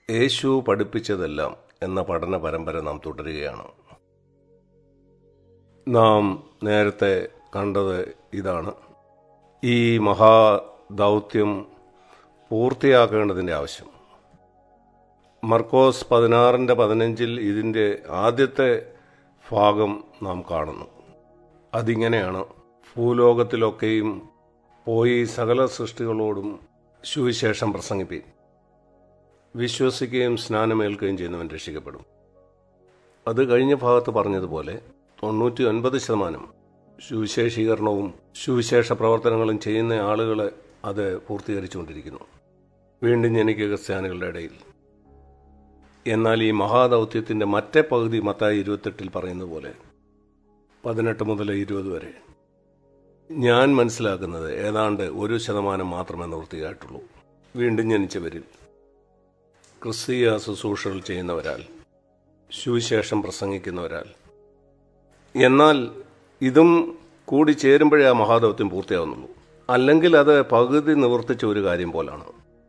യേശു പഠിപ്പിച്ചതെല്ലാം എന്ന പഠന പരമ്പര നാം തുടരുകയാണ് നാം നേരത്തെ കണ്ടത് ഇതാണ് ഈ മഹാദൗത്യം പൂർത്തിയാക്കേണ്ടതിൻ്റെ ആവശ്യം മർക്കോസ് പതിനാറിൻ്റെ പതിനഞ്ചിൽ ഇതിൻ്റെ ആദ്യത്തെ ഭാഗം നാം കാണുന്നു അതിങ്ങനെയാണ് ഭൂലോകത്തിലൊക്കെയും പോയി സകല സൃഷ്ടികളോടും സുവിശേഷം പ്രസംഗിപ്പീൻ വിശ്വസിക്കുകയും സ്നാനമേൽക്കുകയും ചെയ്യുന്നവൻ രക്ഷിക്കപ്പെടും അത് കഴിഞ്ഞ ഭാഗത്ത് പറഞ്ഞതുപോലെ തൊണ്ണൂറ്റി ഒൻപത് ശതമാനം സുവിശേഷീകരണവും സുവിശേഷ പ്രവർത്തനങ്ങളും ചെയ്യുന്ന ആളുകളെ അത് പൂർത്തീകരിച്ചുകൊണ്ടിരിക്കുന്നു വീണ്ടും ജനിക്കുക ക്രിസ്ത്യാനികളുടെ ഇടയിൽ എന്നാൽ ഈ മഹാദൗത്യത്തിന്റെ മറ്റേ പകുതി മത്തായി ഇരുപത്തെട്ടിൽ പറയുന്നത് പോലെ പതിനെട്ട് മുതൽ ഇരുപത് വരെ ഞാൻ മനസ്സിലാക്കുന്നത് ഏതാണ്ട് ഒരു ശതമാനം മാത്രമേ നിവൃത്തിയായിട്ടുള്ളൂ വീണ്ടും ജനിച്ചവരിൽ ക്രിസ്തീയ ശുശ്രൂഷകൾ ചെയ്യുന്നവരാൽ സുവിശേഷം പ്രസംഗിക്കുന്നവരാൽ എന്നാൽ ഇതും കൂടി ചേരുമ്പോഴേ ആ മഹാദൗത്യം പൂർത്തിയാവുന്നുള്ളൂ അല്ലെങ്കിൽ അത് പകുതി നിവർത്തിച്ച ഒരു കാര്യം പോലാണ്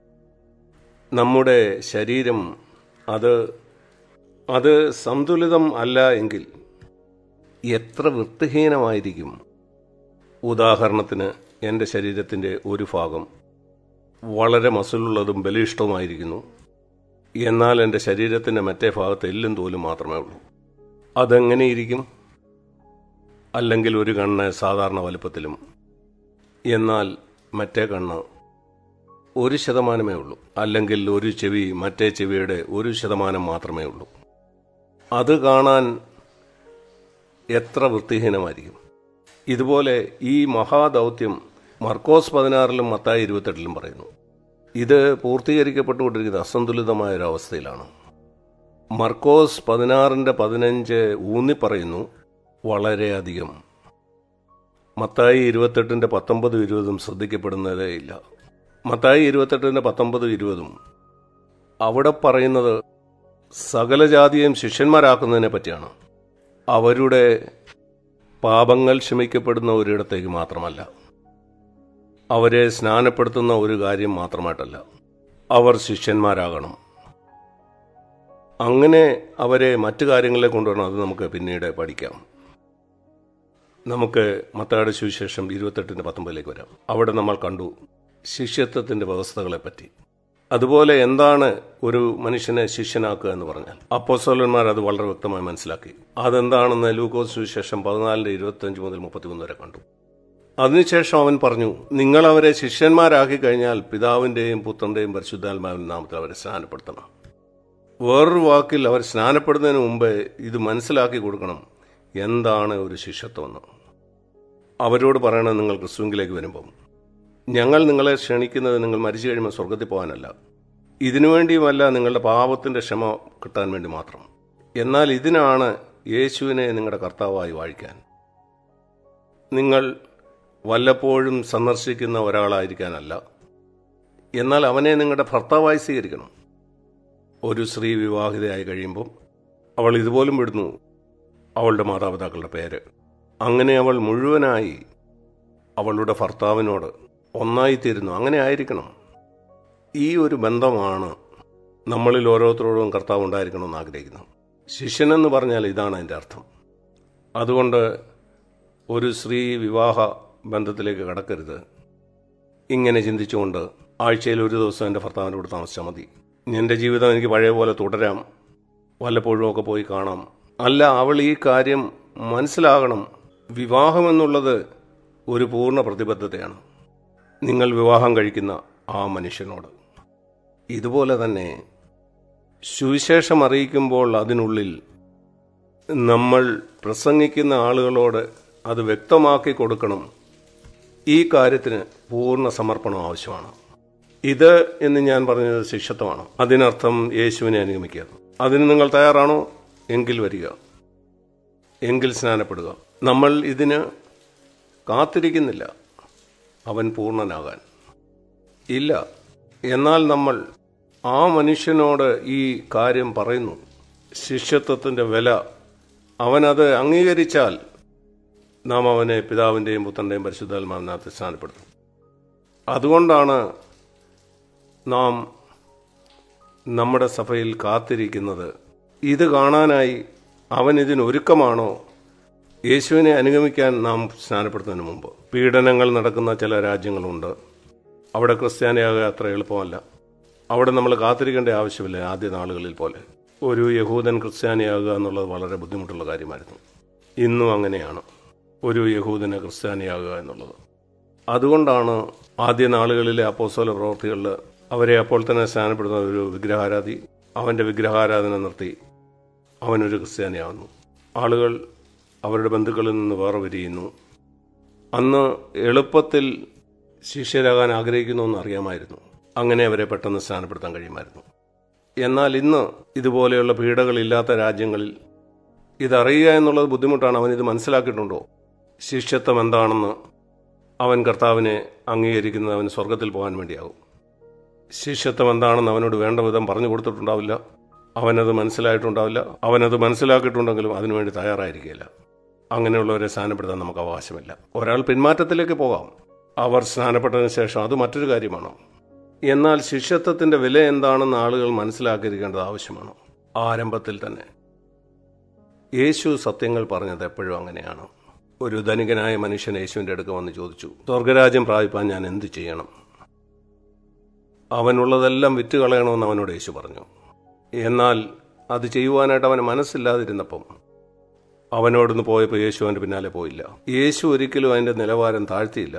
നമ്മുടെ ശരീരം അത് അത് സന്തുലിതം അല്ല എങ്കിൽ എത്ര വൃത്തിഹീനമായിരിക്കും ഉദാഹരണത്തിന് എൻ്റെ ശരീരത്തിൻ്റെ ഒരു ഭാഗം വളരെ മസിലുള്ളതും ബലിഷ്ഠവുമായിരിക്കുന്നു എന്നാൽ എൻ്റെ ശരീരത്തിൻ്റെ മറ്റേ ഭാഗത്ത് എല്ലും തോലും മാത്രമേ ഉള്ളൂ അതെങ്ങനെയിരിക്കും അല്ലെങ്കിൽ ഒരു കണ്ണ് സാധാരണ വലുപ്പത്തിലും എന്നാൽ മറ്റേ കണ്ണ് ഒരു ശതമാനമേ ഉള്ളൂ അല്ലെങ്കിൽ ഒരു ചെവി മറ്റേ ചെവിയുടെ ഒരു ശതമാനം മാത്രമേ ഉള്ളൂ അത് കാണാൻ എത്ര വൃത്തിഹീനമായിരിക്കും ഇതുപോലെ ഈ മഹാദൗത്യം മർക്കോസ് പതിനാറിലും മത്തായി ഇരുപത്തെട്ടിലും പറയുന്നു ഇത് പൂർത്തീകരിക്കപ്പെട്ടുകൊണ്ടിരിക്കുന്ന അസന്തുലിതമായ ഒരു അവസ്ഥയിലാണ് മർക്കോസ് പതിനാറിന്റെ പതിനഞ്ച് ഊന്നി പറയുന്നു വളരെയധികം മത്തായി ഇരുപത്തെട്ടിന്റെ പത്തൊമ്പതും ഇരുപതും ശ്രദ്ധിക്കപ്പെടുന്നതേ ഇല്ല മത്തായി ഇരുപത്തെട്ടിന്റെ പത്തൊമ്പതും ഇരുപതും അവിടെ പറയുന്നത് സകല ജാതിയെയും ശിഷ്യന്മാരാക്കുന്നതിനെ പറ്റിയാണ് അവരുടെ പാപങ്ങൾ ക്ഷമിക്കപ്പെടുന്ന ഒരിടത്തേക്ക് മാത്രമല്ല അവരെ സ്നാനപ്പെടുത്തുന്ന ഒരു കാര്യം മാത്രമായിട്ടല്ല അവർ ശിഷ്യന്മാരാകണം അങ്ങനെ അവരെ മറ്റു കാര്യങ്ങളെ കൊണ്ടുവരണം അത് നമുക്ക് പിന്നീട് പഠിക്കാം നമുക്ക് മത്തായുടെ സുവിശേഷം ഇരുപത്തെട്ടിന്റെ പത്തൊമ്പതിലേക്ക് വരാം അവിടെ നമ്മൾ കണ്ടു ശിഷ്യത്വത്തിന്റെ വ്യവസ്ഥകളെ പറ്റി അതുപോലെ എന്താണ് ഒരു മനുഷ്യനെ ശിഷ്യനാക്കുക എന്ന് പറഞ്ഞാൽ അപ്പോസ്തലന്മാർ അത് വളരെ വ്യക്തമായി മനസ്സിലാക്കി അതെന്താണെന്ന് ലൂക്കോസ് സുവിശേഷം പതിനാലിന്റെ ഇരുപത്തിയഞ്ച് മുതൽ മുപ്പത്തിമൂന്ന് വരെ കണ്ടു അതിനുശേഷം അവൻ പറഞ്ഞു നിങ്ങൾ അവരെ ശിഷ്യന്മാരാക്കി കഴിഞ്ഞാൽ പിതാവിന്റെയും പുത്രന്റെയും പരിശുദ്ധാത്മാവിന്റെ നാമത്തിൽ അവരെ സ്നാനപ്പെടുത്തണം വേറൊരു വാക്കിൽ അവർ സ്നാനപ്പെടുന്നതിന് മുമ്പ് ഇത് മനസ്സിലാക്കി കൊടുക്കണം എന്താണ് ഒരു ശിഷ്യത്വമെന്ന് അവരോട് പറയണം നിങ്ങൾ ക്രിസ്തുവിലേക്ക് വരുമ്പം ഞങ്ങൾ നിങ്ങളെ ക്ഷണിക്കുന്നത് നിങ്ങൾ മരിച്ചു കഴിയുമ്പോൾ സ്വർഗത്തിൽ പോകാനല്ല ഇതിനുവേണ്ടിയുമല്ല നിങ്ങളുടെ പാപത്തിന്റെ ക്ഷമ കിട്ടാൻ വേണ്ടി മാത്രം എന്നാൽ ഇതിനാണ് യേശുവിനെ നിങ്ങളുടെ കർത്താവായി വാഴിക്കാൻ നിങ്ങൾ വല്ലപ്പോഴും സന്ദർശിക്കുന്ന ഒരാളായിരിക്കാനല്ല എന്നാൽ അവനെ നിങ്ങളുടെ ഭർത്താവായി സ്വീകരിക്കണം ഒരു സ്ത്രീ വിവാഹിതയായി കഴിയുമ്പോൾ അവൾ ഇതുപോലും വിടുന്നു അവളുടെ മാതാപിതാക്കളുടെ പേര് അങ്ങനെ അവൾ മുഴുവനായി അവളുടെ ഭർത്താവിനോട് ഒന്നായിത്തീരുന്നു അങ്ങനെ ആയിരിക്കണം ഈ ഒരു ബന്ധമാണ് നമ്മളിൽ ഓരോരുത്തരോടും കർത്താവ് ഉണ്ടായിരിക്കണമെന്ന് ആഗ്രഹിക്കുന്നു ശിഷ്യനെന്ന് പറഞ്ഞാൽ ഇതാണ് അതിൻ്റെ അർത്ഥം അതുകൊണ്ട് ഒരു സ്ത്രീ വിവാഹ ബന്ധത്തിലേക്ക് കടക്കരുത് ഇങ്ങനെ ചിന്തിച്ചുകൊണ്ട് ആഴ്ചയിൽ ഒരു ദിവസം എൻ്റെ ഭർത്താവിനോട് താമസിച്ചാൽ മതി എൻ്റെ ജീവിതം എനിക്ക് പഴയ പോലെ തുടരാം വല്ലപ്പോഴും ഒക്കെ പോയി കാണാം അല്ല അവൾ ഈ കാര്യം മനസ്സിലാകണം വിവാഹം എന്നുള്ളത് ഒരു പൂർണ്ണ പ്രതിബദ്ധതയാണ് നിങ്ങൾ വിവാഹം കഴിക്കുന്ന ആ മനുഷ്യനോട് ഇതുപോലെ തന്നെ സുവിശേഷം അറിയിക്കുമ്പോൾ അതിനുള്ളിൽ നമ്മൾ പ്രസംഗിക്കുന്ന ആളുകളോട് അത് വ്യക്തമാക്കി കൊടുക്കണം ഈ കാര്യത്തിന് പൂർണ്ണ സമർപ്പണം ആവശ്യമാണ് ഇത് എന്ന് ഞാൻ പറഞ്ഞത് ശിഷ്യത്വമാണ് അതിനർത്ഥം യേശുവിനെ അനുഗമിക്കുക അതിന് നിങ്ങൾ തയ്യാറാണോ എങ്കിൽ വരിക എങ്കിൽ സ്നാനപ്പെടുക നമ്മൾ ഇതിന് കാത്തിരിക്കുന്നില്ല അവൻ പൂർണ്ണനാകാൻ ഇല്ല എന്നാൽ നമ്മൾ ആ മനുഷ്യനോട് ഈ കാര്യം പറയുന്നു ശിഷ്യത്വത്തിൻ്റെ വില അവനത് അംഗീകരിച്ചാൽ നാം അവനെ പിതാവിൻ്റെയും പുത്രൻ്റെയും പരിശുദ്ധാത്മാവിനകത്ത് സ്ഥാനപ്പെടുത്തും അതുകൊണ്ടാണ് നാം നമ്മുടെ സഭയിൽ കാത്തിരിക്കുന്നത് ഇത് കാണാനായി അവൻ ഇതിന് ഒരുക്കമാണോ യേശുവിനെ അനുഗമിക്കാൻ നാം സ്നാനപ്പെടുത്തുന്നതിന് മുമ്പ് പീഡനങ്ങൾ നടക്കുന്ന ചില രാജ്യങ്ങളുണ്ട് അവിടെ ക്രിസ്ത്യാനിയാകുക അത്ര എളുപ്പമല്ല അവിടെ നമ്മൾ കാത്തിരിക്കേണ്ട ആവശ്യമില്ല ആദ്യ നാളുകളിൽ പോലെ ഒരു യഹൂദൻ ക്രിസ്ത്യാനിയാകുക എന്നുള്ളത് വളരെ ബുദ്ധിമുട്ടുള്ള കാര്യമായിരുന്നു ഇന്നും അങ്ങനെയാണ് ഒരു യഹൂദന് ക്രിസ്ത്യാനിയാകുക എന്നുള്ളത് അതുകൊണ്ടാണ് ആദ്യ നാളുകളിലെ അപ്പോസ്തല പ്രവർത്തികളിൽ അവരെ അപ്പോൾ തന്നെ സ്നാനപ്പെടുന്ന ഒരു വിഗ്രഹാരാധി അവന്റെ വിഗ്രഹാരാധന നിർത്തി അവനൊരു ക്രിസ്ത്യാനിയാവുന്നു ആളുകൾ അവരുടെ ബന്ധുക്കളിൽ നിന്ന് വേറെ വരിയുന്നു അന്ന് എളുപ്പത്തിൽ ശിഷ്യരാകാൻ ആഗ്രഹിക്കുന്നു എന്ന് അറിയാമായിരുന്നു അങ്ങനെ അവരെ പെട്ടെന്ന് സ്നാനപ്പെടുത്താൻ കഴിയുമായിരുന്നു എന്നാൽ ഇന്ന് ഇതുപോലെയുള്ള പീഡകളില്ലാത്ത രാജ്യങ്ങളിൽ ഇതറിയുക എന്നുള്ളത് ബുദ്ധിമുട്ടാണ് അവൻ ഇത് മനസ്സിലാക്കിയിട്ടുണ്ടോ ശിഷ്യത്വം എന്താണെന്ന് അവൻ കർത്താവിനെ അംഗീകരിക്കുന്നത് അവന് സ്വർഗത്തിൽ പോകാൻ വേണ്ടിയാകും ശിഷ്യത്വം എന്താണെന്ന് അവനോട് വേണ്ട വിധം പറഞ്ഞു കൊടുത്തിട്ടുണ്ടാവില്ല അവനത് മനസ്സിലായിട്ടുണ്ടാവില്ല അവനത് മനസ്സിലാക്കിയിട്ടുണ്ടെങ്കിലും അതിനുവേണ്ടി തയ്യാറായിരിക്കില്ല അങ്ങനെയുള്ളവരെ സ്നാനപ്പെടുത്താൻ നമുക്ക് അവകാശമില്ല ഒരാൾ പിന്മാറ്റത്തിലേക്ക് പോകാം അവർ സ്നാനപ്പെട്ടതിന് ശേഷം അത് മറ്റൊരു കാര്യമാണ് എന്നാൽ ശിഷ്യത്വത്തിന്റെ വില എന്താണെന്ന് ആളുകൾ മനസ്സിലാക്കിയിരിക്കേണ്ടത് ആവശ്യമാണ് ആരംഭത്തിൽ തന്നെ യേശു സത്യങ്ങൾ പറഞ്ഞത് എപ്പോഴും അങ്ങനെയാണ് ഒരു ധനികനായ മനുഷ്യൻ യേശുവിന്റെ അടുക്ക് വന്ന് ചോദിച്ചു സ്വർഗരാജ്യം പ്രാപിപ്പാൻ ഞാൻ എന്ത് ചെയ്യണം അവനുള്ളതെല്ലാം വിറ്റ് കളയണമെന്ന് അവനോട് യേശു പറഞ്ഞു എന്നാൽ അത് ചെയ്യുവാനായിട്ട് അവന് മനസ്സില്ലാതിരുന്നപ്പം അവനോടൊന്ന് പോയപ്പോൾ യേശു അവൻ്റെ പിന്നാലെ പോയില്ല യേശു ഒരിക്കലും അതിൻ്റെ നിലവാരം താഴ്ത്തിയില്ല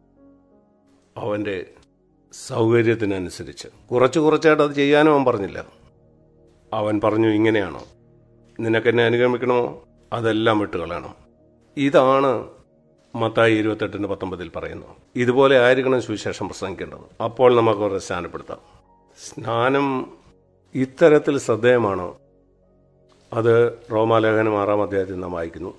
അവൻ്റെ സൗകര്യത്തിനനുസരിച്ച് കുറച്ച് കുറച്ചായിട്ട് അത് ചെയ്യാനും അവൻ പറഞ്ഞില്ല അവൻ പറഞ്ഞു ഇങ്ങനെയാണോ നിനക്കെന്നെ അനുഗമിക്കണമോ അതെല്ലാം വിട്ടുകളയണം ഇതാണ് മത്തായി ഇരുപത്തെട്ടിന് പത്തൊമ്പതിൽ പറയുന്നു ഇതുപോലെ ആയിരിക്കണം സുവിശേഷം പ്രസംഗിക്കേണ്ടത് അപ്പോൾ നമുക്ക് അവരെ സ്നാനപ്പെടുത്താം സ്നാനം ഇത്തരത്തിൽ ശ്രദ്ധേയമാണ് അത് റോമാലേഖനം ആറാം അധ്യായത്തിൽ നാം വായിക്കുന്നു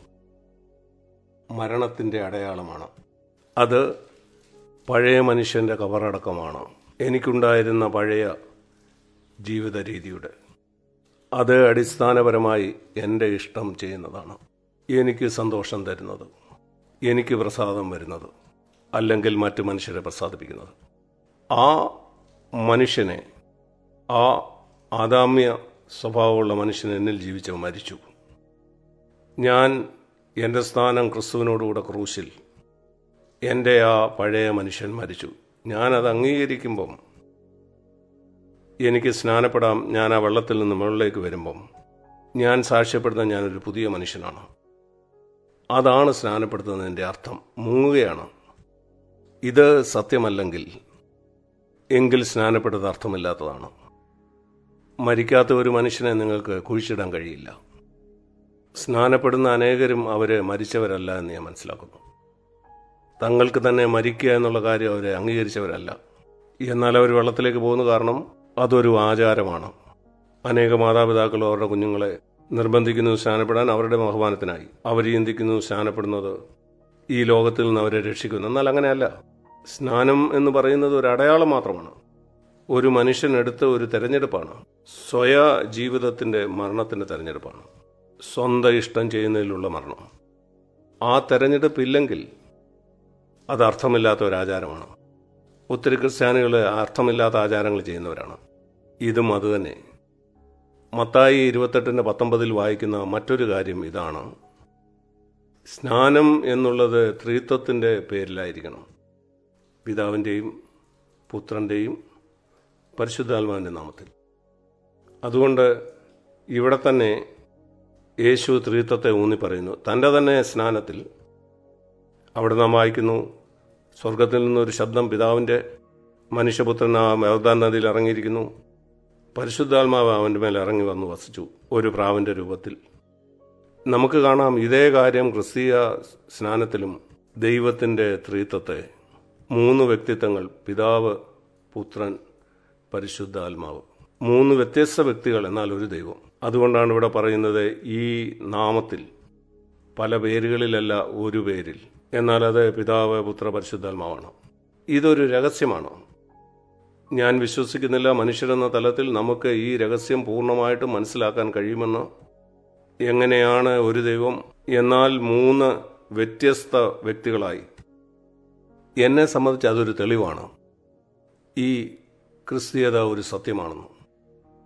മരണത്തിൻ്റെ അടയാളമാണ് അത് പഴയ മനുഷ്യൻ്റെ കവറടക്കമാണ് എനിക്കുണ്ടായിരുന്ന പഴയ ജീവിത രീതിയുടെ അത് അടിസ്ഥാനപരമായി എൻ്റെ ഇഷ്ടം ചെയ്യുന്നതാണ് എനിക്ക് സന്തോഷം തരുന്നത് എനിക്ക് പ്രസാദം വരുന്നത് അല്ലെങ്കിൽ മറ്റു മനുഷ്യരെ പ്രസാദിപ്പിക്കുന്നത് ആ മനുഷ്യനെ ആ ആദാമ്യ സ്വഭാവമുള്ള മനുഷ്യൻ എന്നിൽ ജീവിച്ച് മരിച്ചു ഞാൻ എൻ്റെ സ്ഥാനം ക്രിസ്തുവിനോടുകൂടെ ക്രൂശിൽ എൻ്റെ ആ പഴയ മനുഷ്യൻ മരിച്ചു ഞാനത് അംഗീകരിക്കുമ്പം എനിക്ക് സ്നാനപ്പെടാം ഞാൻ ആ വെള്ളത്തിൽ നിന്ന് മുകളിലേക്ക് വരുമ്പം ഞാൻ സാക്ഷ്യപ്പെടുന്ന ഞാനൊരു പുതിയ മനുഷ്യനാണ് അതാണ് സ്നാനപ്പെടുത്തുന്നതിൻ്റെ അർത്ഥം മുങ്ങുകയാണ് ഇത് സത്യമല്ലെങ്കിൽ എങ്കിൽ സ്നാനപ്പെട്ടത് അർത്ഥമില്ലാത്തതാണ് മരിക്കാത്ത ഒരു മനുഷ്യനെ നിങ്ങൾക്ക് കുഴിച്ചിടാൻ കഴിയില്ല സ്നാനപ്പെടുന്ന അനേകരും അവരെ മരിച്ചവരല്ല എന്ന് ഞാൻ മനസ്സിലാക്കുന്നു തങ്ങൾക്ക് തന്നെ മരിക്കുക എന്നുള്ള കാര്യം അവരെ അംഗീകരിച്ചവരല്ല എന്നാൽ അവർ വെള്ളത്തിലേക്ക് പോകുന്ന കാരണം അതൊരു ആചാരമാണ് അനേക മാതാപിതാക്കൾ അവരുടെ കുഞ്ഞുങ്ങളെ നിർബന്ധിക്കുന്നു സ്നാനപ്പെടാൻ അവരുടെ ബഹുമാനത്തിനായി അവർ ചിന്തിക്കുന്നു സ്നാനപ്പെടുന്നത് ഈ ലോകത്തിൽ നിന്ന് അവരെ രക്ഷിക്കുന്നു എന്നാൽ അങ്ങനെയല്ല സ്നാനം എന്ന് പറയുന്നത് ഒരു അടയാളം മാത്രമാണ് ഒരു മനുഷ്യനെടുത്ത ഒരു തെരഞ്ഞെടുപ്പാണ് സ്വയ ജീവിതത്തിന്റെ മരണത്തിന്റെ തെരഞ്ഞെടുപ്പാണ് സ്വന്തം ഇഷ്ടം ചെയ്യുന്നതിലുള്ള മരണം ആ തെരഞ്ഞെടുപ്പില്ലെങ്കിൽ അത് അർത്ഥമില്ലാത്ത ഒരു ആചാരമാണ് ഒത്തിരി ക്രിസ്ത്യാനികൾ അർത്ഥമില്ലാത്ത ആചാരങ്ങൾ ചെയ്യുന്നവരാണ് ഇതും അതുതന്നെ മത്തായി ഇരുപത്തെട്ടിൻ്റെ പത്തൊമ്പതിൽ വായിക്കുന്ന മറ്റൊരു കാര്യം ഇതാണ് സ്നാനം എന്നുള്ളത് ത്രിത്വത്തിൻ്റെ പേരിലായിരിക്കണം പിതാവിൻ്റെയും പുത്രൻ്റെയും പരിശുദ്ധാത്മാവിൻ്റെ നാമത്തിൽ അതുകൊണ്ട് ഇവിടെ തന്നെ യേശു ത്രിത്വത്തെ ഊന്നി പറയുന്നു തൻ്റെ തന്നെ സ്നാനത്തിൽ അവിടെ നാം വായിക്കുന്നു സ്വർഗത്തിൽ നിന്നൊരു ശബ്ദം പിതാവിൻ്റെ മനുഷ്യപുത്രൻ ആ യോർദാൻ നദിയിൽ ഇറങ്ങിയിരിക്കുന്നു പരിശുദ്ധാത്മാവ് അവൻ്റെ മേൽ ഇറങ്ങി വന്നു വസിച്ചു ഒരു പ്രാവിൻ്റെ രൂപത്തിൽ നമുക്ക് കാണാം ഇതേ കാര്യം ക്രിസ്തീയ സ്നാനത്തിലും ദൈവത്തിൻ്റെ ത്രിത്വത്തെ മൂന്ന് വ്യക്തിത്വങ്ങൾ പിതാവ് പുത്രൻ പരിശുദ്ധാത്മാവ് മൂന്ന് വ്യത്യസ്ത വ്യക്തികൾ എന്നാൽ ഒരു ദൈവം അതുകൊണ്ടാണ് ഇവിടെ പറയുന്നത് ഈ നാമത്തിൽ പല പേരുകളിലല്ല ഒരു പേരിൽ എന്നാൽ അത് പിതാവ് പുത്ര പരിശുദ്ധാത്മാവാണ് ഇതൊരു രഹസ്യമാണ് ഞാൻ വിശ്വസിക്കുന്നില്ല മനുഷ്യരെന്ന തലത്തിൽ നമുക്ക് ഈ രഹസ്യം പൂർണ്ണമായിട്ട് മനസ്സിലാക്കാൻ കഴിയുമെന്ന് എങ്ങനെയാണ് ഒരു ദൈവം എന്നാൽ മൂന്ന് വ്യത്യസ്ത വ്യക്തികളായി എന്നെ സംബന്ധിച്ച് അതൊരു തെളിവാണ് ഈ ക്രിസ്തീയത ഒരു സത്യമാണെന്ന്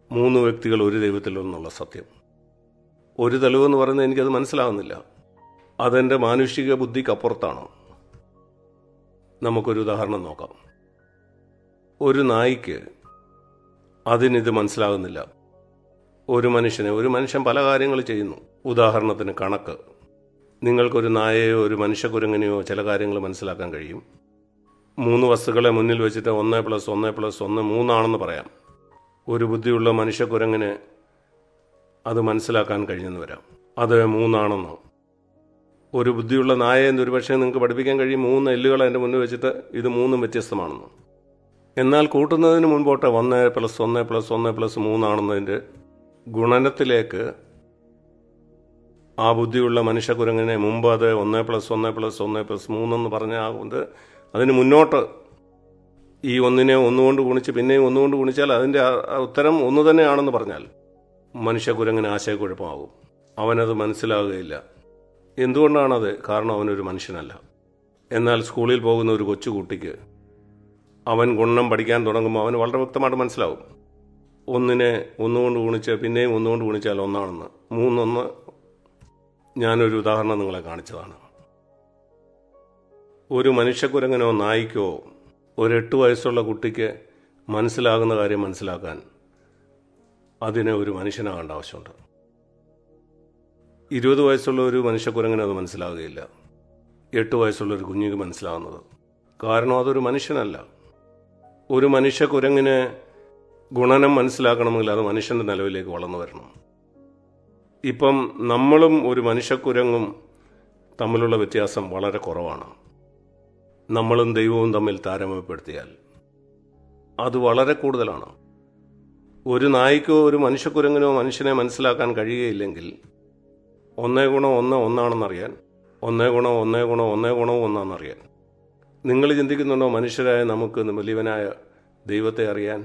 മൂന്ന് വ്യക്തികൾ ഒരു ദൈവത്തിലെന്നുള്ള സത്യം ഒരു തെളിവെന്ന് പറയുന്നത് എനിക്കത് മനസ്സിലാകുന്നില്ല അതെൻ്റെ മാനുഷിക ബുദ്ധിക്കപ്പുറത്താണ് നമുക്കൊരു ഉദാഹരണം നോക്കാം ഒരു നായിക്ക് അതിനിത് മനസ്സിലാകുന്നില്ല ഒരു മനുഷ്യനെ ഒരു മനുഷ്യൻ പല കാര്യങ്ങൾ ചെയ്യുന്നു ഉദാഹരണത്തിന് കണക്ക് നിങ്ങൾക്കൊരു നായയോ ഒരു മനുഷ്യക്കുരങ്ങനെയോ ചില കാര്യങ്ങൾ മനസ്സിലാക്കാൻ കഴിയും മൂന്ന് വസ്തുക്കളെ മുന്നിൽ വെച്ചിട്ട് ഒന്ന് പ്ലസ് ഒന്ന് പ്ലസ് ഒന്ന് മൂന്നാണെന്ന് പറയാം ഒരു ബുദ്ധിയുള്ള മനുഷ്യക്കുരങ്ങിന് അത് മനസ്സിലാക്കാൻ കഴിഞ്ഞെന്ന് വരാം അത് മൂന്നാണെന്ന് ഒരു ബുദ്ധിയുള്ള നായ എന്ന് ഒരുപക്ഷെ നിങ്ങൾക്ക് പഠിപ്പിക്കാൻ കഴിയും മൂന്ന് എല്ലുകൾ അതിൻ്റെ മുന്നിൽ വെച്ചിട്ട് ഇത് മൂന്നും വ്യത്യസ്തമാണെന്ന് എന്നാൽ കൂട്ടുന്നതിന് മുൻപോട്ട് ഒന്ന് പ്ലസ് ഒന്ന് പ്ലസ് ഒന്ന് പ്ലസ് മൂന്നാണെന്നതിൻ്റെ ഗുണനത്തിലേക്ക് ആ ബുദ്ധിയുള്ള മനുഷ്യക്കുരങ്ങിനെ മുമ്പ് അത് ഒന്ന് പ്ലസ് ഒന്ന് പ്ലസ് ഒന്ന് പ്ലസ് മൂന്നെന്ന് പറഞ്ഞ ആ ഇത് അതിന് മുന്നോട്ട് ഈ ഒന്നിനെ ഒന്നുകൊണ്ട് ഗുണിച്ച് പിന്നെയും ഒന്നുകൊണ്ട് ഗുണിച്ചാൽ അതിൻ്റെ ആ- ആ ഉത്തരം ഒന്ന് തന്നെയാണെന്ന് പറഞ്ഞാൽ മനുഷ്യക്കുരങ്ങിന് ആശയക്കുഴപ്പമാകും അവനത് മനസ്സിലാകുകയില്ല എന്തുകൊണ്ടാണത് കാരണം അവനൊരു മനുഷ്യനല്ല എന്നാൽ സ്കൂളിൽ പോകുന്ന ഒരു കൊച്ചുകുട്ടിക്ക് അവൻ ഗുണം പഠിക്കാൻ തുടങ്ങുമ്പോൾ അവന് വളരെ വ്യക്തമായിട്ട് മനസ്സിലാവും ഒന്നിനെ ഒന്നുകൊണ്ട് ഗുണിച്ച് പിന്നെയും ഒന്നുകൊണ്ട് ഗുണിച്ചാൽ ഒന്നാണെന്ന് മൂന്നൊന്ന് ഞാനൊരു ഉദാഹരണം നിങ്ങളെ കാണിച്ചതാണ് ഒരു മനുഷ്യക്കുരങ്ങനോ നായിക്കോ ഒരു എട്ട് വയസ്സുള്ള കുട്ടിക്ക് മനസ്സിലാകുന്ന കാര്യം മനസ്സിലാക്കാൻ അതിന് ഒരു മനുഷ്യനാകേണ്ട ആവശ്യമുണ്ട് ഇരുപത് വയസ്സുള്ള ഒരു മനുഷ്യക്കുരങ്ങിന് അത് മനസ്സിലാകുകയില്ല എട്ട് വയസ്സുള്ള ഒരു കുഞ്ഞിക്ക് മനസ്സിലാകുന്നത് കാരണം അതൊരു മനുഷ്യനല്ല ഒരു മനുഷ്യക്കുരങ്ങിന് ഗുണനം മനസ്സിലാക്കണമെങ്കിൽ അത് മനുഷ്യന്റെ നിലവിലേക്ക് വളർന്നു വരണം ഇപ്പം നമ്മളും ഒരു മനുഷ്യക്കുരങ്ങും തമ്മിലുള്ള വ്യത്യാസം വളരെ കുറവാണ് നമ്മളും ദൈവവും തമ്മിൽ താരതമ്യപ്പെടുത്തിയാൽ അത് വളരെ കൂടുതലാണ് ഒരു നായ്ക്കോ ഒരു മനുഷ്യക്കുരങ്ങിനോ മനുഷ്യനെ മനസ്സിലാക്കാൻ കഴിയുകയില്ലെങ്കിൽ ഒന്നേ ഗുണം ഒന്ന് ഒന്നാണെന്നറിയാൻ ഒന്നേ ഗുണം ഒന്നേ ഗുണം ഒന്നേ ഗുണവും ഒന്നാണെന്നറിയാൻ നിങ്ങൾ ചിന്തിക്കുന്നുണ്ടോ മനുഷ്യരായ നമുക്ക് വലിയവനായ ദൈവത്തെ അറിയാൻ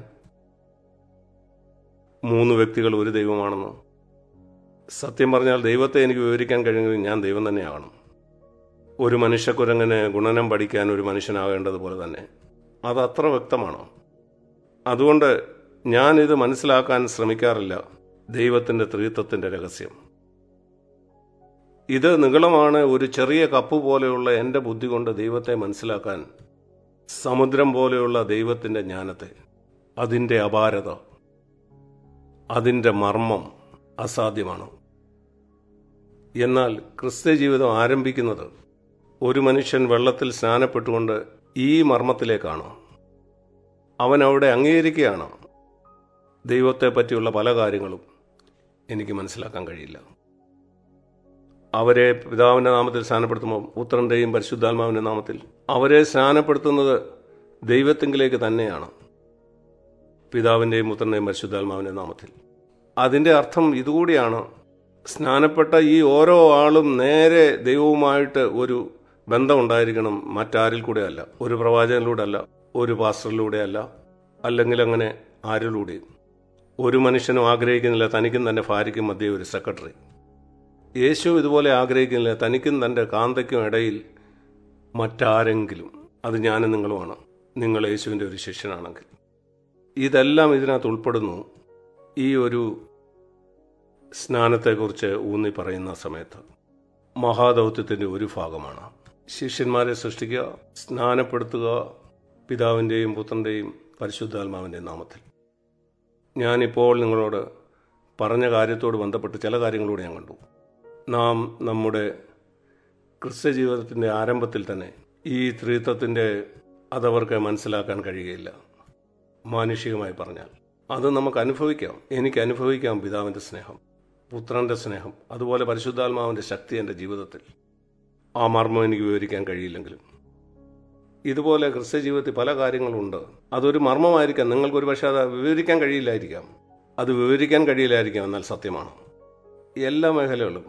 മൂന്ന് വ്യക്തികൾ ഒരു ദൈവമാണെന്ന് സത്യം പറഞ്ഞാൽ ദൈവത്തെ എനിക്ക് വിവരിക്കാൻ കഴിയുമെങ്കിൽ ഞാൻ ദൈവം തന്നെയാകണം ഒരു മനുഷ്യക്കുരങ്ങനെ ഗുണനം പഠിക്കാൻ ഒരു മനുഷ്യനാകേണ്ടതുപോലെ തന്നെ അത് അത്ര വ്യക്തമാണ് അതുകൊണ്ട് ഞാനിത് മനസ്സിലാക്കാൻ ശ്രമിക്കാറില്ല ദൈവത്തിൻ്റെ ത്രിത്വത്തിൻ്റെ രഹസ്യം ഇത് നികളമാണ് ഒരു ചെറിയ കപ്പ് പോലെയുള്ള എൻ്റെ ബുദ്ധി കൊണ്ട് ദൈവത്തെ മനസ്സിലാക്കാൻ സമുദ്രം പോലെയുള്ള ദൈവത്തിൻ്റെ ജ്ഞാനത്തെ അതിൻ്റെ അപാരത അതിൻ്റെ മർമ്മം അസാധ്യമാണ് എന്നാൽ ക്രിസ്ത്യ ജീവിതം ആരംഭിക്കുന്നത് ഒരു മനുഷ്യൻ വെള്ളത്തിൽ സ്നാനപ്പെട്ടുകൊണ്ട് ഈ മർമ്മത്തിലേക്കാണ് അവൻ അവിടെ അംഗീകരിക്കുകയാണ് ദൈവത്തെ പറ്റിയുള്ള പല കാര്യങ്ങളും എനിക്ക് മനസ്സിലാക്കാൻ കഴിയില്ല അവരെ പിതാവിൻ്റെ നാമത്തിൽ സ്നാനപ്പെടുത്തുമ്പോൾ പുത്രൻ്റെയും പരിശുദ്ധാത്മാവിൻ്റെ നാമത്തിൽ അവരെ സ്നാനപ്പെടുത്തുന്നത് ദൈവത്തെങ്കിലേക്ക് തന്നെയാണ് പിതാവിൻ്റെയും പുത്രൻ്റെയും പരിശുദ്ധാത്മാവിൻ്റെ നാമത്തിൽ അതിൻ്റെ അർത്ഥം ഇതുകൂടിയാണ് സ്നാനപ്പെട്ട ഈ ഓരോ ആളും നേരെ ദൈവവുമായിട്ട് ഒരു ബന്ധം ഉണ്ടായിരിക്കണം മറ്റാരിൽ കൂടെ അല്ല ഒരു പ്രവാചകനിലൂടെ അല്ല ഒരു പാസ്റ്ററിലൂടെ അല്ല അല്ലെങ്കിൽ അങ്ങനെ ആരിലൂടെയും ഒരു മനുഷ്യനും ആഗ്രഹിക്കുന്നില്ല തനിക്കും തൻ്റെ ഭാര്യയ്ക്കും മധ്യേ ഒരു സെക്രട്ടറി യേശു ഇതുപോലെ ആഗ്രഹിക്കുന്നില്ല തനിക്കും തൻ്റെ കാന്തയ്ക്കും ഇടയിൽ മറ്റാരെങ്കിലും അത് ഞാനും നിങ്ങളുമാണ് നിങ്ങൾ യേശുവിൻ്റെ ഒരു ശിഷ്യനാണെങ്കിൽ ഇതെല്ലാം ഇതിനകത്ത് ഉൾപ്പെടുന്നു ഈ ഒരു സ്നാനത്തെക്കുറിച്ച് ഊന്നി പറയുന്ന സമയത്ത് മഹാദൗത്യത്തിൻ്റെ ഒരു ഭാഗമാണ് ശിഷ്യന്മാരെ സൃഷ്ടിക്കുക സ്നാനപ്പെടുത്തുക പിതാവിൻ്റെയും പുത്രൻ്റെയും പരിശുദ്ധാത്മാവിൻ്റെയും നാമത്തിൽ ഞാനിപ്പോൾ നിങ്ങളോട് പറഞ്ഞ കാര്യത്തോട് ബന്ധപ്പെട്ട് ചില കാര്യങ്ങളൂടെ ഞാൻ കണ്ടു നാം നമ്മുടെ ക്രിസ്ത്യ ജീവിതത്തിൻ്റെ ആരംഭത്തിൽ തന്നെ ഈ ത്രിത്വത്തിൻ്റെ അതവർക്ക് മനസ്സിലാക്കാൻ കഴിയുകയില്ല മാനുഷികമായി പറഞ്ഞാൽ അത് നമുക്ക് അനുഭവിക്കാം എനിക്ക് അനുഭവിക്കാം പിതാവിൻ്റെ സ്നേഹം പുത്രൻ്റെ സ്നേഹം അതുപോലെ പരിശുദ്ധാത്മാവിൻ്റെ ശക്തി എൻ്റെ ജീവിതത്തിൽ ആ മർമ്മം എനിക്ക് വിവരിക്കാൻ കഴിയില്ലെങ്കിലും ഇതുപോലെ ക്രിസ്ത്യ ജീവിതത്തിൽ പല കാര്യങ്ങളുണ്ട് അതൊരു മർമ്മമായിരിക്കാം നിങ്ങൾക്കൊരു പക്ഷേ അത് വിവരിക്കാൻ കഴിയില്ലായിരിക്കാം അത് വിവരിക്കാൻ കഴിയില്ലായിരിക്കാം എന്നാൽ സത്യമാണ് എല്ലാ മേഖലകളും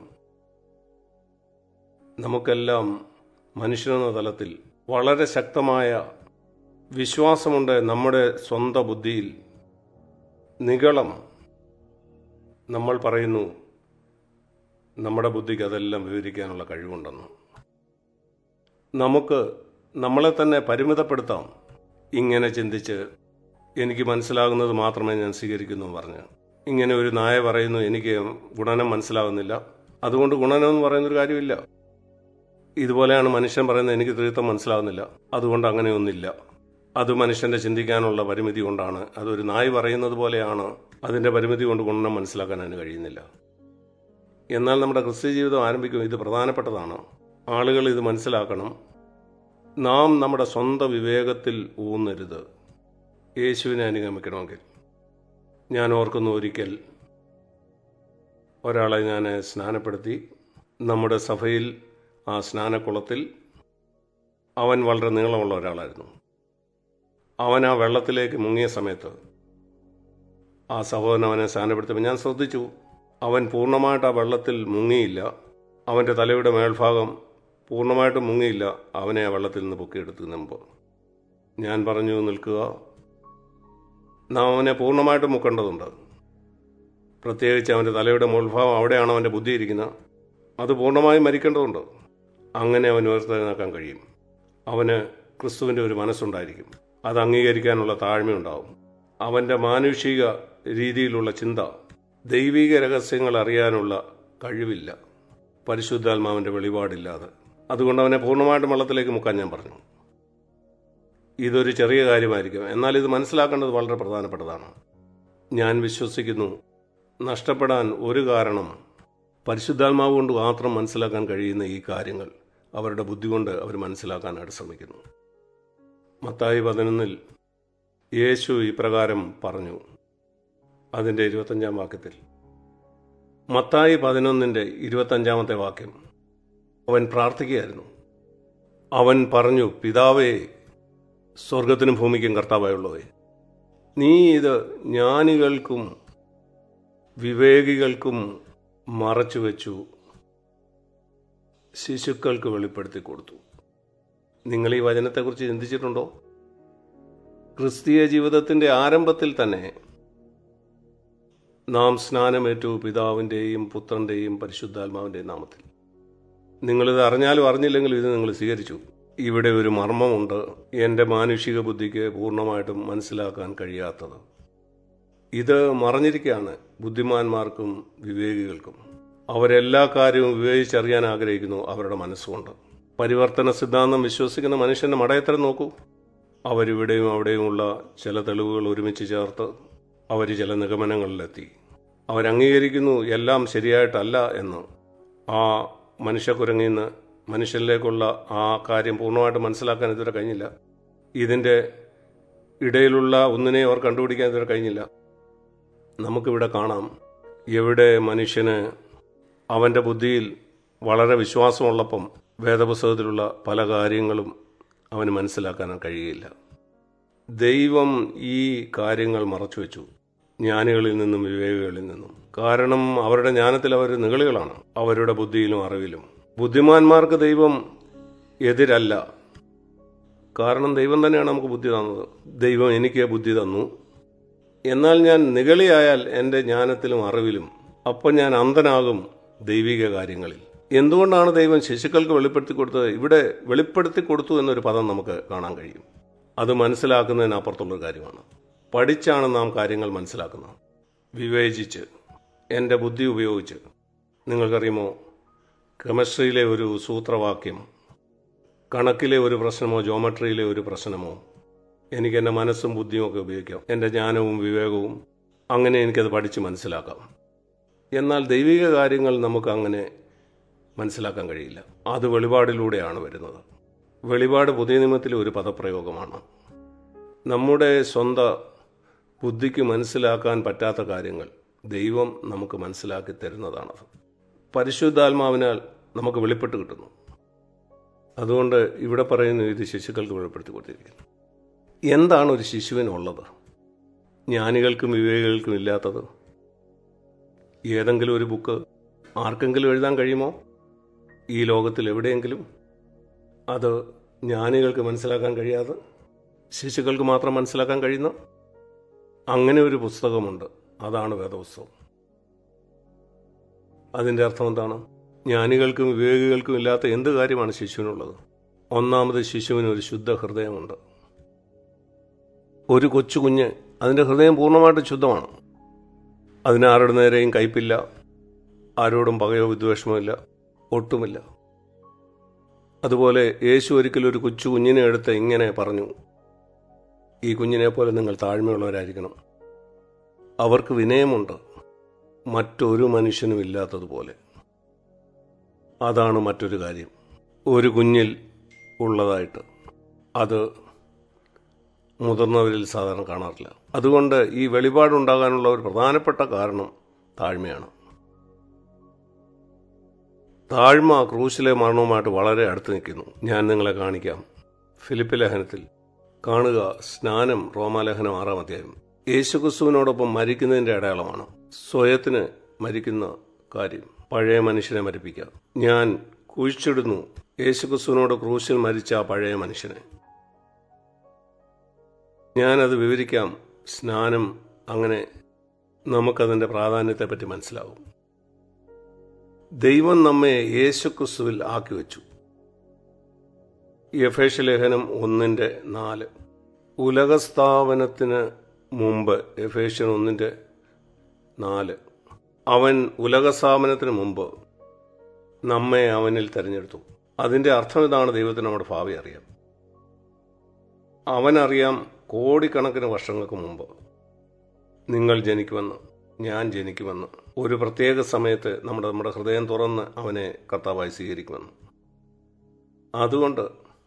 നമുക്കെല്ലാം മനുഷ്യനെന്ന തലത്തിൽ വളരെ ശക്തമായ വിശ്വാസമുണ്ട് നമ്മുടെ സ്വന്തം ബുദ്ധിയിൽ നികളം നമ്മൾ പറയുന്നു നമ്മുടെ ബുദ്ധിക്ക് അതെല്ലാം വിവരിക്കാനുള്ള കഴിവുണ്ടെന്ന് നമുക്ക് നമ്മളെ തന്നെ പരിമിതപ്പെടുത്താം ഇങ്ങനെ ചിന്തിച്ച് എനിക്ക് മനസ്സിലാകുന്നത് മാത്രമേ ഞാൻ സ്വീകരിക്കുന്നു എന്ന് പറഞ്ഞ് ഇങ്ങനെ ഒരു നായ പറയുന്നു എനിക്ക് ഗുണനം മനസ്സിലാവുന്നില്ല അതുകൊണ്ട് ഗുണനം എന്ന് പറയുന്നൊരു കാര്യമില്ല ഇതുപോലെയാണ് മനുഷ്യൻ പറയുന്നത് എനിക്ക് തീർത്ഥം മനസ്സിലാവുന്നില്ല അതുകൊണ്ട് അങ്ങനെയൊന്നില്ല അത് മനുഷ്യന്റെ ചിന്തിക്കാനുള്ള പരിമിതി കൊണ്ടാണ് അതൊരു നായ് പറയുന്നത് പോലെയാണ് അതിന്റെ പരിമിതി കൊണ്ട് ഗുണം മനസ്സിലാക്കാൻ അതിന് കഴിയുന്നില്ല എന്നാൽ നമ്മുടെ ക്രിസ്ത്യ ജീവിതം ആരംഭിക്കും ഇത് പ്രധാനപ്പെട്ടതാണ് ആളുകൾ ഇത് മനസ്സിലാക്കണം നാം നമ്മുടെ സ്വന്തം വിവേകത്തിൽ ഊന്നരുത് യേശുവിനെ അനുഗമിക്കണമെങ്കിൽ ഞാൻ ഓർക്കുന്നു ഒരിക്കൽ ഒരാളെ ഞാൻ സ്നാനപ്പെടുത്തി നമ്മുടെ സഭയിൽ ആ സ്നാനക്കുളത്തിൽ അവൻ വളരെ നീളമുള്ള ഒരാളായിരുന്നു അവൻ ആ വെള്ളത്തിലേക്ക് മുങ്ങിയ സമയത്ത് ആ സഹോദരൻ അവനെ സ്നാനപ്പെടുത്തിയപ്പോൾ ഞാൻ ശ്രദ്ധിച്ചു അവൻ പൂർണ്ണമായിട്ട് ആ വെള്ളത്തിൽ മുങ്ങിയില്ല അവൻ്റെ തലയുടെ മേൽഭാഗം പൂർണ്ണമായിട്ടും മുങ്ങിയില്ല അവനെ ആ വെള്ളത്തിൽ നിന്ന് പൊക്കിയെടുത്ത് മുമ്പ് ഞാൻ പറഞ്ഞു നിൽക്കുക നാം അവനെ പൂർണ്ണമായിട്ടും മുക്കേണ്ടതുണ്ട് പ്രത്യേകിച്ച് അവൻ്റെ തലയുടെ മുൾഭാവം അവിടെയാണ് അവൻ്റെ ബുദ്ധി ഇരിക്കുന്നത് അത് പൂർണ്ണമായും മരിക്കേണ്ടതുണ്ട് അങ്ങനെ അവൻ ഉയർത്തെഴുന്നേക്കാൻ കഴിയും അവന് ക്രിസ്തുവിൻ്റെ ഒരു മനസ്സുണ്ടായിരിക്കും അത് അംഗീകരിക്കാനുള്ള താഴ്മയുണ്ടാവും അവൻ്റെ മാനുഷിക രീതിയിലുള്ള ചിന്ത ദൈവിക രഹസ്യങ്ങൾ അറിയാനുള്ള കഴിവില്ല പരിശുദ്ധാത്മാവിൻ്റെ വെളിപാടില്ലാതെ അതുകൊണ്ട് അവനെ പൂർണ്ണമായിട്ടും വെള്ളത്തിലേക്ക് മുക്കാൻ ഞാൻ പറഞ്ഞു ഇതൊരു ചെറിയ കാര്യമായിരിക്കും എന്നാൽ ഇത് മനസ്സിലാക്കേണ്ടത് വളരെ പ്രധാനപ്പെട്ടതാണ് ഞാൻ വിശ്വസിക്കുന്നു നഷ്ടപ്പെടാൻ ഒരു കാരണം പരിശുദ്ധാത്മാവ് കൊണ്ട് മാത്രം മനസ്സിലാക്കാൻ കഴിയുന്ന ഈ കാര്യങ്ങൾ അവരുടെ ബുദ്ധി കൊണ്ട് അവർ മനസ്സിലാക്കാനായിട്ട് ശ്രമിക്കുന്നു മത്തായി പതിനൊന്നിൽ യേശു ഇപ്രകാരം പറഞ്ഞു അതിൻ്റെ ഇരുപത്തഞ്ചാം വാക്യത്തിൽ മത്തായി പതിനൊന്നിൻ്റെ ഇരുപത്തഞ്ചാമത്തെ വാക്യം അവൻ പ്രാർത്ഥിക്കുകയായിരുന്നു അവൻ പറഞ്ഞു പിതാവേ സ്വർഗത്തിനും ഭൂമിക്കും കർത്താവായുള്ളവേ നീ ഇത് ജ്ഞാനികൾക്കും വിവേകികൾക്കും മറച്ചു വെച്ചു ശിശുക്കൾക്ക് വെളിപ്പെടുത്തി കൊടുത്തു നിങ്ങൾ ഈ വചനത്തെക്കുറിച്ച് ചിന്തിച്ചിട്ടുണ്ടോ ക്രിസ്തീയ ജീവിതത്തിന്റെ ആരംഭത്തിൽ തന്നെ നാം സ്നാനമേറ്റു പിതാവിൻ്റെയും പുത്രൻ്റെയും പരിശുദ്ധാത്മാവിൻ്റെയും നാമത്തിൽ നിങ്ങളിത് അറിഞ്ഞാലും അറിഞ്ഞില്ലെങ്കിലും ഇത് നിങ്ങൾ സ്വീകരിച്ചു ഇവിടെ ഒരു മർമ്മമുണ്ട് എൻ്റെ മാനുഷിക ബുദ്ധിക്ക് പൂർണ്ണമായിട്ടും മനസ്സിലാക്കാൻ കഴിയാത്തത് ഇത് മറഞ്ഞിരിക്കുകയാണ് ബുദ്ധിമാന്മാർക്കും വിവേകികൾക്കും അവരെല്ലാ കാര്യവും വിവേചിച്ചറിയാൻ ആഗ്രഹിക്കുന്നു അവരുടെ മനസ്സുകൊണ്ട് പരിവർത്തന സിദ്ധാന്തം വിശ്വസിക്കുന്ന മനുഷ്യന്റെ മടയത്തരം നോക്കൂ അവരിവിടെയും അവിടെയുമുള്ള ചില തെളിവുകൾ ഒരുമിച്ച് ചേർത്ത് അവർ ചില നിഗമനങ്ങളിലെത്തി അവരംഗീകരിക്കുന്നു എല്ലാം ശരിയായിട്ടല്ല എന്ന് ആ മനുഷ്യക്കുരങ്ങിൽ നിന്ന് മനുഷ്യനിലേക്കുള്ള ആ കാര്യം പൂർണ്ണമായിട്ട് മനസ്സിലാക്കാൻ ഇതുവരെ കഴിഞ്ഞില്ല ഇതിൻ്റെ ഇടയിലുള്ള ഒന്നിനെ അവർ കണ്ടുപിടിക്കാൻ ഇതുവരെ കഴിഞ്ഞില്ല നമുക്കിവിടെ കാണാം എവിടെ മനുഷ്യന് അവൻ്റെ ബുദ്ധിയിൽ വളരെ വിശ്വാസമുള്ളപ്പം വേദപുസ്തകത്തിലുള്ള പല കാര്യങ്ങളും അവന് മനസ്സിലാക്കാൻ കഴിയുകയില്ല ദൈവം ഈ കാര്യങ്ങൾ മറച്ചു വെച്ചു ജ്ഞാനികളിൽ നിന്നും വിവേകികളിൽ നിന്നും കാരണം അവരുടെ ജ്ഞാനത്തിൽ അവർ നിഗളികളാണ് അവരുടെ ബുദ്ധിയിലും അറിവിലും ബുദ്ധിമാന്മാർക്ക് ദൈവം എതിരല്ല കാരണം ദൈവം തന്നെയാണ് നമുക്ക് ബുദ്ധി തന്നത് ദൈവം എനിക്ക് ബുദ്ധി തന്നു എന്നാൽ ഞാൻ നിഗളിയായാൽ എൻ്റെ ജ്ഞാനത്തിലും അറിവിലും അപ്പം ഞാൻ അന്ധനാകും ദൈവിക കാര്യങ്ങളിൽ എന്തുകൊണ്ടാണ് ദൈവം ശിശുക്കൾക്ക് വെളിപ്പെടുത്തി കൊടുത്തത് ഇവിടെ വെളിപ്പെടുത്തി കൊടുത്തു എന്നൊരു പദം നമുക്ക് കാണാൻ കഴിയും അത് മനസ്സിലാക്കുന്നതിനപ്പുറത്തുള്ളൊരു കാര്യമാണ് പഠിച്ചാണ് നാം കാര്യങ്ങൾ മനസ്സിലാക്കുന്നത് വിവേചിച്ച് എൻ്റെ ബുദ്ധി ഉപയോഗിച്ച് നിങ്ങൾക്കറിയുമോ കെമിസ്ട്രിയിലെ ഒരു സൂത്രവാക്യം കണക്കിലെ ഒരു പ്രശ്നമോ ജോമെട്രിയിലെ ഒരു പ്രശ്നമോ എനിക്ക് എൻ്റെ മനസ്സും ബുദ്ധിയും ഒക്കെ ഉപയോഗിക്കാം എൻ്റെ ജ്ഞാനവും വിവേകവും അങ്ങനെ എനിക്കത് പഠിച്ച് മനസ്സിലാക്കാം എന്നാൽ ദൈവിക കാര്യങ്ങൾ നമുക്ക് അങ്ങനെ മനസ്സിലാക്കാൻ കഴിയില്ല അത് വെളിപാടിലൂടെയാണ് വരുന്നത് വെളിപാട് പുതിയ നിയമത്തിലെ ഒരു പദപ്രയോഗമാണ് നമ്മുടെ സ്വന്ത ബുദ്ധിക്ക് മനസ്സിലാക്കാൻ പറ്റാത്ത കാര്യങ്ങൾ ദൈവം നമുക്ക് മനസ്സിലാക്കി തരുന്നതാണത് പരിശുദ്ധാത്മാവിനാൽ നമുക്ക് വെളിപ്പെട്ട് കിട്ടുന്നു അതുകൊണ്ട് ഇവിടെ പറയുന്നു ഇത് ശിശുക്കൾക്ക് വെളിപ്പെടുത്തി കൊടുത്തിരിക്കുന്നു എന്താണ് ഒരു ശിശുവിനുള്ളത് ജ്ഞാനികൾക്കും വിവേകികൾക്കും ഇല്ലാത്തത് ഏതെങ്കിലും ഒരു ബുക്ക് ആർക്കെങ്കിലും എഴുതാൻ കഴിയുമോ ഈ ലോകത്തിൽ എവിടെയെങ്കിലും അത് ജ്ഞാനികൾക്ക് മനസ്സിലാക്കാൻ കഴിയാതെ ശിശുക്കൾക്ക് മാത്രം മനസ്സിലാക്കാൻ കഴിയുന്ന അങ്ങനെ ഒരു പുസ്തകമുണ്ട് അതാണ് വേദപുസ്തകം അതിൻ്റെ അർത്ഥം എന്താണ് ജ്ഞാനികൾക്കും വിവേകികൾക്കും ഇല്ലാത്ത എന്ത് കാര്യമാണ് ശിശുവിനുള്ളത് ഒന്നാമത് ശിശുവിന് ഒരു ശുദ്ധ ഹൃദയമുണ്ട് ഒരു കൊച്ചു കുഞ്ഞ് അതിൻ്റെ ഹൃദയം പൂർണ്ണമായിട്ട് ശുദ്ധമാണ് അതിന് ആരുടെ നേരെയും കയ്പില്ല ആരോടും പകയോ വിദ്വേഷമോ ഇല്ല ഒട്ടുമില്ല അതുപോലെ യേശു ഒരിക്കലും ഒരു കൊച്ചു കുഞ്ഞിനെ എടുത്ത് ഇങ്ങനെ പറഞ്ഞു ഈ കുഞ്ഞിനെ പോലെ നിങ്ങൾ താഴ്മയുള്ളവരായിരിക്കണം അവർക്ക് വിനയമുണ്ട് മറ്റൊരു മനുഷ്യനും ഇല്ലാത്തതുപോലെ അതാണ് മറ്റൊരു കാര്യം ഒരു കുഞ്ഞിൽ ഉള്ളതായിട്ട് അത് മുതിർന്നവരിൽ സാധാരണ കാണാറില്ല അതുകൊണ്ട് ഈ വെളിപാടുണ്ടാകാനുള്ള ഒരു പ്രധാനപ്പെട്ട കാരണം താഴ്മയാണ് താഴ്മ ക്രൂശിലെ മരണവുമായിട്ട് വളരെ അടുത്ത് നിൽക്കുന്നു ഞാൻ നിങ്ങളെ കാണിക്കാം ഫിലിപ്പ് ലേഖനത്തിൽ കാണുക സ്നാനം റോമാലേഖനം ആറാം അധ്യായം യേശുക്രിസ്തുവിനോടൊപ്പം മരിക്കുന്നതിന്റെ അടയാളമാണ് സ്വയത്തിന് മരിക്കുന്ന കാര്യം പഴയ മനുഷ്യനെ മരിപ്പിക്കുക ഞാൻ കുഴിച്ചിടുന്നു യേശുക്രിസ്തുവിനോട് ക്രൂശിൽ മരിച്ച ആ പഴയ മനുഷ്യനെ ഞാനത് വിവരിക്കാം സ്നാനം അങ്ങനെ നമുക്കതിൻ്റെ പ്രാധാന്യത്തെപ്പറ്റി മനസ്സിലാവും ദൈവം നമ്മെ യേശുക്രിസ്തുവിൽ ആക്കി വെച്ചു യഫേഷ ലേഖനം ഒന്നിൻ്റെ നാല് ഉലകസ്ഥാപനത്തിന് മുമ്പ് എഫേഷ്യൻ ഒന്നിൻ്റെ നാല് അവൻ ഉലകസ്ഥാപനത്തിന് മുമ്പ് നമ്മെ അവനിൽ തെരഞ്ഞെടുത്തു അതിൻ്റെ അർത്ഥം ഇതാണ് ദൈവത്തിന് നമ്മുടെ ഭാവി അറിയാം അവനറിയാം കോടിക്കണക്കിന് വർഷങ്ങൾക്ക് മുമ്പ് നിങ്ങൾ ജനിക്കുമെന്ന് ഞാൻ ജനിക്കുമെന്ന് ഒരു പ്രത്യേക സമയത്ത് നമ്മുടെ നമ്മുടെ ഹൃദയം തുറന്ന് അവനെ കർത്താവായി സ്വീകരിക്കുമെന്ന് അതുകൊണ്ട്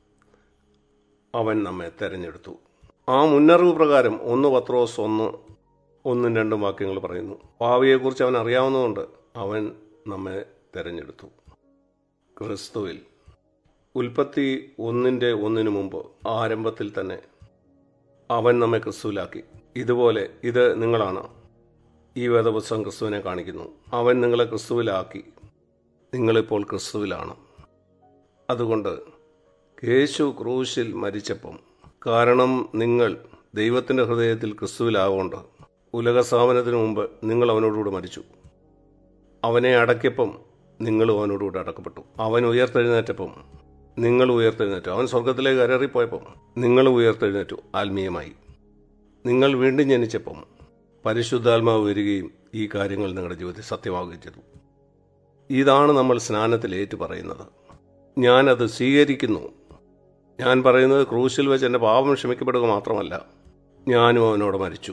അവൻ നമ്മെ തെരഞ്ഞെടുത്തു ആ മുന്നറിവ് പ്രകാരം ഒന്ന് പത്രോസ് ഒന്ന് ഒന്നും രണ്ടും വാക്യങ്ങൾ പറയുന്നു ഭാവിയെക്കുറിച്ച് അവൻ അറിയാവുന്നതുകൊണ്ട് അവൻ നമ്മെ തെരഞ്ഞെടുത്തു ക്രിസ്തുവിൽ ഉൽപ്പത്തി ഒന്നിൻ്റെ ഒന്നിനു മുമ്പ് ആരംഭത്തിൽ തന്നെ അവൻ നമ്മെ ക്രിസ്തുവിലാക്കി ഇതുപോലെ ഇത് നിങ്ങളാണ് ഈ വേദപുസ്തകം ക്രിസ്തുവിനെ കാണിക്കുന്നു അവൻ നിങ്ങളെ ക്രിസ്തുവിലാക്കി നിങ്ങളിപ്പോൾ ക്രിസ്തുവിലാണ് അതുകൊണ്ട് യേശു ക്രൂശിൽ മരിച്ചപ്പം കാരണം നിങ്ങൾ ദൈവത്തിൻ്റെ ഹൃദയത്തിൽ ക്രിസ്തുവിലാകൊണ്ട് ഉലകസ്ഥാപനത്തിന് മുമ്പ് നിങ്ങൾ അവനോടുകൂടെ മരിച്ചു അവനെ അടക്കിയപ്പം നിങ്ങളും അവനോടുകൂടെ അടക്കപ്പെട്ടു അവൻ ഉയർത്തെഴുന്നേറ്റപ്പം നിങ്ങൾ ഉയർത്തെഴുന്നേറ്റു അവൻ സ്വർഗത്തിലേക്ക് കരറിപ്പോയപ്പം നിങ്ങൾ ഉയർത്തെഴുന്നേറ്റു ആത്മീയമായി നിങ്ങൾ വീണ്ടും ജനിച്ചപ്പം പരിശുദ്ധാത്മാവ് വരികയും ഈ കാര്യങ്ങൾ നിങ്ങളുടെ ജീവിതത്തിൽ സത്യമാവുകയും ചെയ്തു ഇതാണ് നമ്മൾ സ്നാനത്തിൽ ഏറ്റു പറയുന്നത് ഞാനത് സ്വീകരിക്കുന്നു ഞാൻ പറയുന്നത് ക്രൂശിൽ വെച്ച് എൻ്റെ പാപം ക്ഷമിക്കപ്പെടുക മാത്രമല്ല ഞാനും അവനോട് മരിച്ചു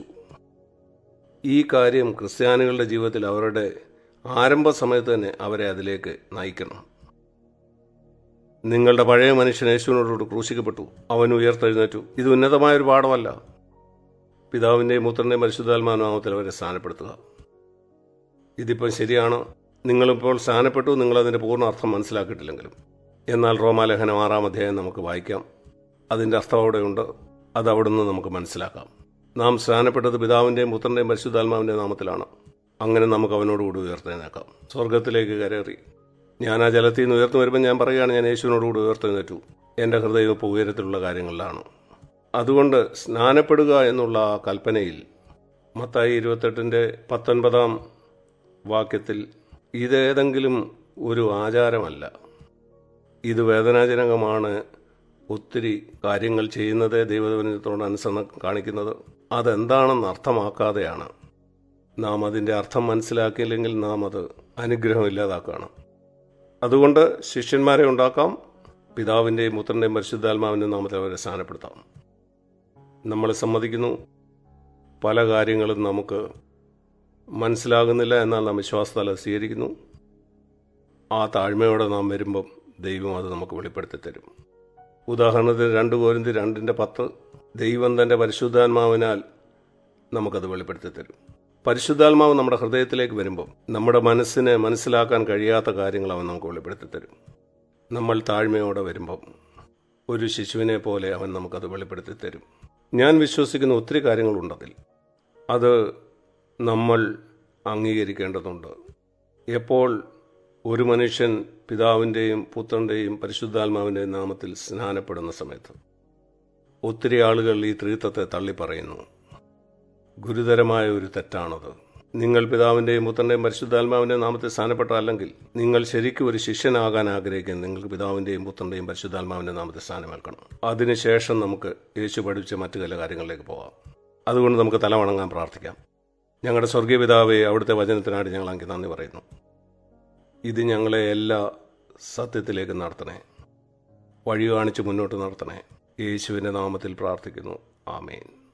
ഈ കാര്യം ക്രിസ്ത്യാനികളുടെ ജീവിതത്തിൽ അവരുടെ ആരംഭ സമയത്ത് തന്നെ അവരെ അതിലേക്ക് നയിക്കണം നിങ്ങളുടെ പഴയ മനുഷ്യൻ യേശുവിനോട് ക്രൂശിക്കപ്പെട്ടു അവൻ ഉയർത്തെഴുന്നേറ്റു ഇത് ഉന്നതമായ ഒരു പാഠമല്ല പിതാവിൻ്റെയും പുത്രൻ്റെയും പരിശുദ്ധാത്മാനാമത്തിൽ അവരെ സ്ഥാനപ്പെടുത്തുക ഇതിപ്പം ശരിയാണ് നിങ്ങളിപ്പോൾ സ്ഥാനപ്പെട്ടു നിങ്ങളതിൻ്റെ പൂർണ്ണ അർത്ഥം മനസ്സിലാക്കിയിട്ടില്ലെങ്കിലും എന്നാൽ റോമാലേഖനം ആറാം അധ്യായം നമുക്ക് വായിക്കാം അതിൻ്റെ അർത്ഥം അവിടെയുണ്ട് അത് അവിടുന്ന് നമുക്ക് മനസ്സിലാക്കാം നാം സ്നാനപ്പെട്ടത് പിതാവിൻ്റെയും പുത്രൻ്റെയും പരിശുദ്ധാത്മാവിൻ്റെ നാമത്തിലാണ് അങ്ങനെ നമുക്ക് അവനോടുകൂടി ഉയർത്തെഴുന്നേക്കാം സ്വർഗത്തിലേക്ക് കരേറി ഞാൻ ആ ജലത്തിൽ നിന്ന് ഉയർന്നു വരുമ്പോൾ ഞാൻ പറയുകയാണ് ഞാൻ യേശുവിനോടുകൂടി ഉയർത്തെഴുന്നേറ്റു എൻ്റെ ഹൃദയം ഇപ്പോൾ ഉയരത്തിലുള്ള കാര്യങ്ങളിലാണ് അതുകൊണ്ട് സ്നാനപ്പെടുക എന്നുള്ള ആ കൽപ്പനയിൽ മത്തായി ഇരുപത്തെട്ടിൻ്റെ പത്തൊൻപതാം വാക്യത്തിൽ ഇതേതെങ്കിലും ഒരു ആചാരമല്ല ഇത് വേദനാജനകമാണ് ഒത്തിരി കാര്യങ്ങൾ ചെയ്യുന്നത് ദൈവദവനത്തോട് അനുസരണം കാണിക്കുന്നത് അതെന്താണെന്ന് അർത്ഥമാക്കാതെയാണ് നാം അതിൻ്റെ അർത്ഥം മനസ്സിലാക്കിയില്ലെങ്കിൽ നാം അത് അനുഗ്രഹം ഇല്ലാതാക്കുകയാണ് അതുകൊണ്ട് ശിഷ്യന്മാരെ ഉണ്ടാക്കാം പിതാവിൻ്റെയും പുത്രൻ്റെയും പരിശുദ്ധാത്മാവിൻ്റെ നാമത്തിൽ അവരെ സ്ഥാനപ്പെടുത്താം നമ്മൾ സമ്മതിക്കുന്നു പല കാര്യങ്ങളും നമുക്ക് മനസ്സിലാകുന്നില്ല എന്നാൽ നാം വിശ്വാസത്താൽ അത് സ്വീകരിക്കുന്നു ആ താഴ്മയോടെ നാം വരുമ്പം ദൈവം അത് നമുക്ക് വെളിപ്പെടുത്തി തരും ഉദാഹരണത്തിന് രണ്ട് കോരിന്തി രണ്ടിൻ്റെ പത്ത് ദൈവം തൻ്റെ പരിശുദ്ധാത്മാവിനാൽ നമുക്കത് വെളിപ്പെടുത്തി തരും പരിശുദ്ധാത്മാവ് നമ്മുടെ ഹൃദയത്തിലേക്ക് വരുമ്പോൾ നമ്മുടെ മനസ്സിനെ മനസ്സിലാക്കാൻ കഴിയാത്ത കാര്യങ്ങൾ അവൻ നമുക്ക് വെളിപ്പെടുത്തി തരും നമ്മൾ താഴ്മയോടെ വരുമ്പം ഒരു ശിശുവിനെ പോലെ അവൻ നമുക്കത് വെളിപ്പെടുത്തി തരും ഞാൻ വിശ്വസിക്കുന്ന ഒത്തിരി കാര്യങ്ങളുണ്ടതിൽ അത് നമ്മൾ അംഗീകരിക്കേണ്ടതുണ്ട് എപ്പോൾ ഒരു മനുഷ്യൻ പിതാവിൻ്റെയും പുത്രൻ്റെയും പരിശുദ്ധാത്മാവിൻ്റെയും നാമത്തിൽ സ്നാനപ്പെടുന്ന സമയത്ത് ഒത്തിരി ആളുകൾ ഈ ത്രിത്വത്തെ തള്ളിപ്പറയുന്നു ഗുരുതരമായ ഒരു തെറ്റാണത് നിങ്ങൾ പിതാവിൻ്റെയും പുത്രൻ്റെയും പരിശുദ്ധാത്മാവിൻ്റെയും നാമത്തിൽ സ്ഥാനപ്പെട്ടല്ലെങ്കിൽ നിങ്ങൾ ശരിക്കും ഒരു ശിഷ്യനാകാൻ ആഗ്രഹിക്കുന്ന നിങ്ങൾക്ക് പിതാവിൻ്റെയും പുത്രൻ്റെയും പരിശുദ്ധാത്മാവിൻ്റെ നാമത്തിൽ സ്ഥാനമേൽക്കണം അതിനുശേഷം നമുക്ക് യേശു പഠിപ്പിച്ച മറ്റു ചില കാര്യങ്ങളിലേക്ക് പോകാം അതുകൊണ്ട് നമുക്ക് തല വണങ്ങാൻ പ്രാർത്ഥിക്കാം ഞങ്ങളുടെ സ്വർഗീയ പിതാവെ അവിടുത്തെ വചനത്തിനായിട്ട് ഞങ്ങൾ അങ്ങ് നന്ദി പറയുന്നു ഇത് ഞങ്ങളെ എല്ലാ സത്യത്തിലേക്ക് നടത്തണേ വഴി കാണിച്ച് മുന്നോട്ട് നടത്തണേ യേശുവിൻ്റെ നാമത്തിൽ പ്രാർത്ഥിക്കുന്നു ആമേൻ